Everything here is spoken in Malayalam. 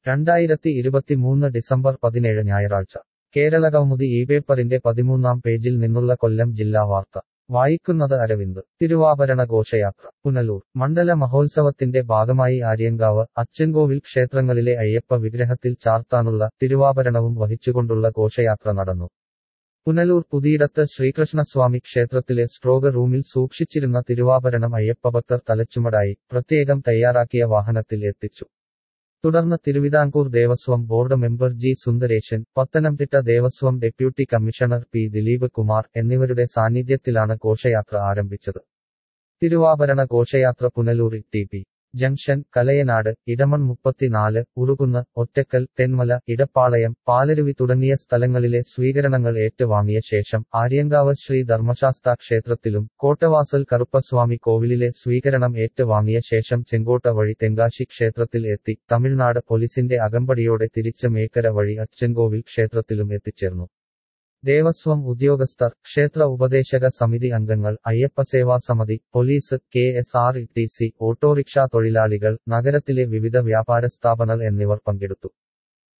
രണ്ടായിരത്തി ഇരുപത്തിമൂന്ന് ഡിസംബർ പതിനേഴ് ഞായറാഴ്ച കേരളകൗമുദി ഈ പേപ്പറിന്റെ പതിമൂന്നാം പേജിൽ നിന്നുള്ള കൊല്ലം ജില്ലാ വാർത്ത വായിക്കുന്നത് അരവിന്ദ് തിരുവാഭരണ ഘോഷയാത്ര പുനലൂർ മണ്ഡല മഹോത്സവത്തിന്റെ ഭാഗമായി ആര്യങ്കാവ് അച്ചൻകോവിൽ ക്ഷേത്രങ്ങളിലെ അയ്യപ്പ വിഗ്രഹത്തിൽ ചാർത്താനുള്ള തിരുവാഭരണവും വഹിച്ചുകൊണ്ടുള്ള ഘോഷയാത്ര നടന്നു പുനലൂർ പുതിയിടത്ത് ശ്രീകൃഷ്ണസ്വാമി ക്ഷേത്രത്തിലെ സ്ട്രോഗ് റൂമിൽ സൂക്ഷിച്ചിരുന്ന തിരുവാഭരണം അയ്യപ്പഭക്തർ തലച്ചുമടായി പ്രത്യേകം തയ്യാറാക്കിയ വാഹനത്തിൽ എത്തിച്ചു തുടർന്ന് Thiruvithamkoor Devaswom board member G Sundaresan Pathanamthitta Devaswom deputy commissioner P Dileep Kumar എന്നിവരുടെ സാന്നിധ്യത്തിലാണ് ഘോഷയാത്ര ആരംഭിച്ചത് തിരുവാഭരണ ഘോഷയാത്ര Punalur T P junction Kalayanad Edamon മുപ്പത്തിനാല് ഉറുകുന്ന് ഒറ്റക്കൽ തെന്മല ഇടപ്പാളയം പാലരുവി തുടങ്ങിയ സ്ഥലങ്ങളിലെ സ്വീകരണങ്ങൾ ഏറ്റുവാങ്ങിയ ശേഷം ആര്യങ്കാവ് ശ്രീ ധർമ്മശാസ്താ ക്ഷേത്രത്തിലും കോട്ടവാസൽ കറുപ്പസ്വാമി കോവിലിലെ സ്വീകരണം ഏറ്റുവാങ്ങിയ ശേഷം ചെങ്കോട്ട വഴി തെങ്കാശി ക്ഷേത്രത്തിൽ എത്തി തമിഴ്നാട് പോലീസിന്റെ അകമ്പടിയോടെ തിരിച്ച് മേക്കര വഴി അച്ചൻകോവിൽ ക്ഷേത്രത്തിലും എത്തിച്ചേർന്നു ദേവസ്വം ഉദ്യോഗസ്ഥർ ക്ഷേത്ര ഉപദേശക സമിതി അംഗങ്ങൾ അയ്യപ്പസേവാ സമിതി police K S R T C autorickshaw തൊഴിലാളികൾ നഗരത്തിലെ വിവിധ വ്യാപാര സ്ഥാപനങ്ങൾ എന്നിവർ പങ്കെടുത്തു